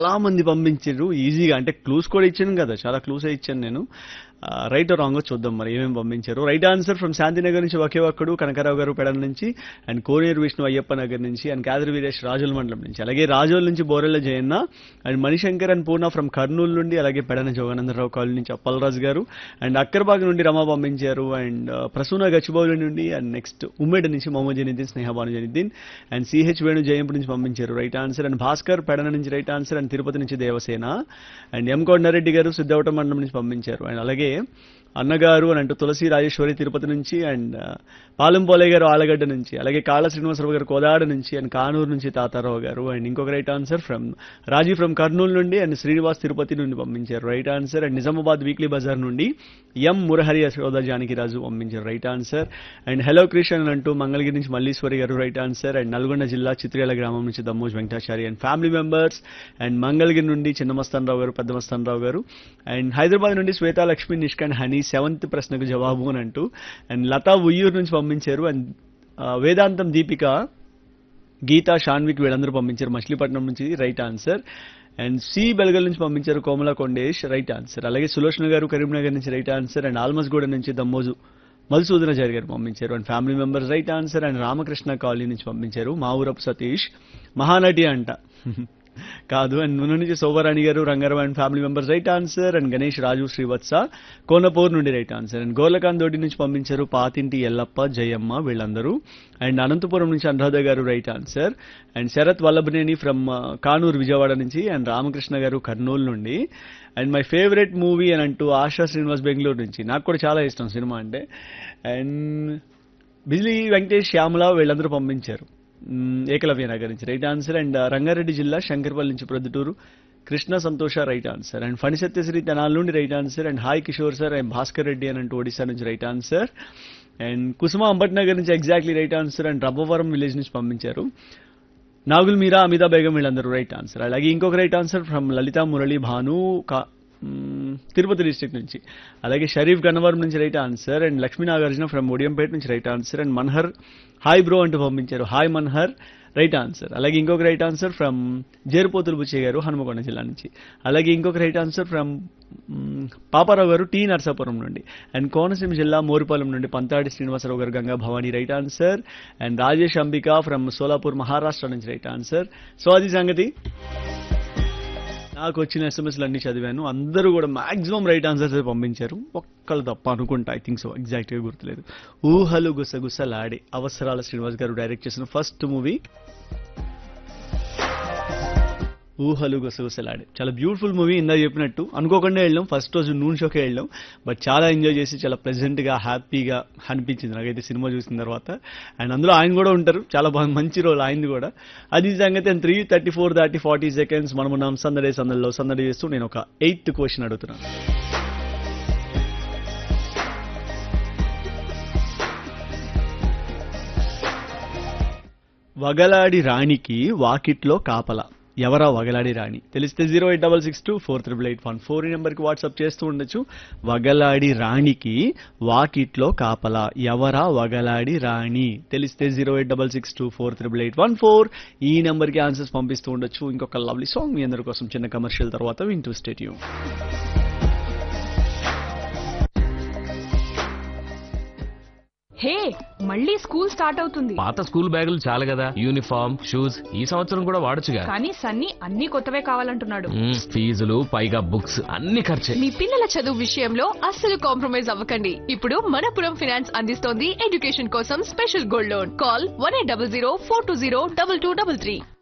చాలా మంది పంపించారు ఈజీగా అంటే క్లూస్ కూడా ఇచ్చాను కదా చాలా క్లూస్ ఇచ్చాను నేను రైట్ రాంగ్ చూద్దాం మరి ఏమేమి పంపించారు రైట్ ఆన్సర్ ఫ్రమ్ శాంతినగర్ నుంచి ఒకే ఒక్కడు కనకరావు గారు పెడల నుంచి అండ్ కోనేరు విష్ణు అయ్యప్ప నగర్ నుంచి అండ్ కాదరి వీరేష్ రాజుల మండలం నుంచి అలాగే రాజోల్ నుంచి Borella Jayanna and Manishankar and Purna from Kurnool నుండి అలాగే పెడన జోగానందరావు కాలనీ నుంచి అప్పలరాజు గారు అండ్ అక్కర్బాగ్ నుండి రమా పంపించారు అండ్ ప్రసూన గచ్చిబౌలి నుండి అండ్ నెక్స్ట్ ఉమ్మేడ్ నుంచి మొహమ్మద్ జనీద్దీన్ స్నేహబాను జనీద్దీన్ అండ్ సిహెచ్ వేణు జయంపు నుంచి పంపించారు right answer and Bhaskar Pedana నుంచి రైట్ ఆన్సర్ అండ్ తిరుపతి నుంచి దేవసేన అండ్ ఎం కొండారెడ్డి గారు సిద్ధవట మండలం నుంచి పంపించారు అండ్ అలాగే అన్నగారు అని అంటూ తులసి రాజేశ్వరి తిరుపతి నుంచి అండ్ పాలెం పోలయ్య గారు ఆలగడ్డ నుంచి అలాగే కాళ్ళ శ్రీనివాసరావు గారు కోదాడ నుంచి అండ్ కానూరు నుంచి తాతారావు గారు అండ్ ఇంకొక right answer from Raji from Kurnool నుండి అండ్ శ్రీనివాస్ తిరుపతి నుండి పంపించారు right answer and Nizamabad weekly bazaar నుండి ఎం మురహరి యశోద జానకి రాజు పంపించారు right answer and hello Krishan అంటూ మంగళగిరి నుంచి మల్లీశ్వరి గారు రైట్ ఆన్సర్ అండ్ నల్గొండ జిల్లా చిత్రేల గ్రామం నుంచి Dammoj Venkatachari and family members and Mangalagiri నుండి చిన్నమస్తాన్ రావు గారు పెద్దమస్తాన్ రావు గారు అండ్ హైదరాబాద్ నుండి శ్వేతా లక్ష్మి నిష్కాండ్ హనీ సెవెంత్ ప్రశ్నకు జవాబు అని అంటూ అండ్ లతా ఉయ్యూరు నుంచి పంపించారు అండ్ ఆ, వేదాంతం దీపిక గీతా షాన్విక్ వీళ్ళందరూ పంపించారు మచిలీపట్నం నుంచి right answer and C Belgal నుంచి పంపించారు కోమల కొండేష్ రైట్ ఆన్సర్ అలాగే సులోచన గారు కరీంనగర్ నుంచి రైట్ ఆన్సర్ అండ్ ఆల్మస్గూడ నుంచి దమ్మోజు మధుసూదనాచారి గారు పంపించారు and family members right answer and Ramakrishna colony నుంచి పంపించారు మా ఊరపు సతీష్ మహానటి అంట కాదు అండ్ నూనె నుంచి Shobharani garu Rangarao and family members right answer and Ganesh Raju Srivatsa Konapur నుండి right answer and Gorlakanth Doti నుంచి పంపించారు పాతింటి ఎల్లప్ప జయమ్మ వీళ్ళందరూ అండ్ అనంతపురం నుంచి Anuradha garu right answer and Sharath Vallabhaneni from Kanuru Vijayawada నుంచి అండ్ రామకృష్ణ గారు కర్నూలు నుండి అండ్ మై ఫేవరెట్ మూవీ అని అంటూ ఆశా శ్రీనివాస్ బెంగళూరు నుంచి నాకు కూడా చాలా ఇష్టం సినిమా అంటే అండ్ బిజిలీ వెంకటేష్ శ్యామల వీళ్ళందరూ పంపించారు మ్మ్, ఏకలవ్య నగర్ నుంచి రైట్ ఆన్సర్ అండ్ రంగారెడ్డి జిల్లా శంకర్పల్లి నుంచి Proddatur Krishna Santosha right answer and Phani Satyasri Tenala నుండి right answer and hi Kishore sir and Bhaskar Reddy అని అంటూ ఒడిశా నుంచి right answer and Kusuma Ambatnagar నుంచి exactly right answer and Rabbavaram village నుంచి పంపించారు నాగుల్ మీరా అమితా బేగం వీళ్ళందరూ రైట్ ఆన్సర్ అలాగే ఇంకొక right answer from Lalitha Murali Bhanu కా- మ్మ్, తిరుపతి డిస్ట్రిక్ట్ నుంచి అలాగే షరీఫ్ గన్నవరం నుంచి right answer and Lakshmi Nagarjuna from Odiyampeta నుంచి right answer and Manhar hi bro అంటూ పంపించారు హాయ్ మన్హర్ రైట్ ఆన్సర్ అలాగే ఇంకొక right answer from Jerupothulu Buchchaiah garu Hanumakonda జిల్లా నుంచి అలాగే ఇంకొక రైట్ ఆన్సర్ ఫ్రమ్ మ్మ్, పాపారావు గారు టీ నర్సాపురం నుండి అండ్ కోనసీమ జిల్లా మోరిపాలెం నుండి Panthadi Srinivasarao garu Ganga Bhavani right answer and Rajesh Ambika from Solapur Maharashtra నుంచి రైట్ ఆన్సర్ సో అది సంగతి నాకు వచ్చిన ఎస్ఎంఎస్లు అన్ని చదివాను అందరూ కూడా మాక్సిమం రైట్ ఆన్సర్స్ పంపించారు ఒక్కళ్ళు తప్ప అనుకుంటా ఐ థింక్ సో ఎగ్జాక్ట్గా గుర్తులేదు ఊహలు గుసగుసలాడే అవసరాల శ్రీనివాస్ గారు డైరెక్ట్ చేసిన ఫస్ట్ మూవీ ఊహలు గుసగుసలాడే చాలా బ్యూటిఫుల్ మూవీ ఇందా చెప్పినట్టు అనుకోకుండా వెళ్ళాం ఫస్ట్ రోజు నూన్ షోకే వెళ్ళాం బట్ చాలా ఎంజాయ్ చేసి చాలా ప్లెజెంట్ గా హ్యాపీగా అనిపించింది నాకైతే సినిమా చూసిన తర్వాత అండ్ అందులో ఆయన కూడా ఉంటారు చాలా బాగా మంచి రోల్ ఆయనది కూడా అది సంగతి three thirty four thirty forty seconds మనం ఉన్నాం సందడే సందడిలో సందడి చేస్తూ నేను ఒక ఎయిత్ క్వశ్చన్ అడుగుతున్నాను వగలాడి రాణికి వాకిట్లో కాపల ఎవరా వగలాడి రాణి తెలిస్తే zero eight double six two four triple eight one four ఈ నెంబర్కి వాట్సాప్ చేస్తూ ఉండొచ్చు వగలాడి రాణికి వాకిట్లో కాపల ఎవరా వగలాడి రాణి తెలిస్తే zero eight double six two four triple eight one four ఈ నెంబర్కి ఆన్సర్స్ పంపిస్తూ ఉండొచ్చు ఇంకొక లవ్లీ సాంగ్ మీ అందరి కోసం చిన్న కమర్షియల్ తర్వాత వింటూ స్టేట్యూ హే మళ్ళీ స్కూల్ స్టార్ట్ అవుతుంది పాత స్కూల్ బ్యాగులు చాలు కదా యూనిఫామ్ షూస్ ఈ సంవత్సరం కూడా వాడొచ్చుగా కానీ సన్నీ అన్ని కొత్తవే కావాలంటున్నాడు మ్మ్, ఫీజులు పైగా బుక్స్ అన్ని ఖర్చే మీ పిల్లల చదువు విషయంలో అస్సలు కాంప్రమైజ్ అవ్వకండి ఇప్పుడు మనపురం ఫైనాన్స్ అందిస్తోంది ఎడ్యుకేషన్ కోసం special gold loan call one eight double zero four two zero double two double three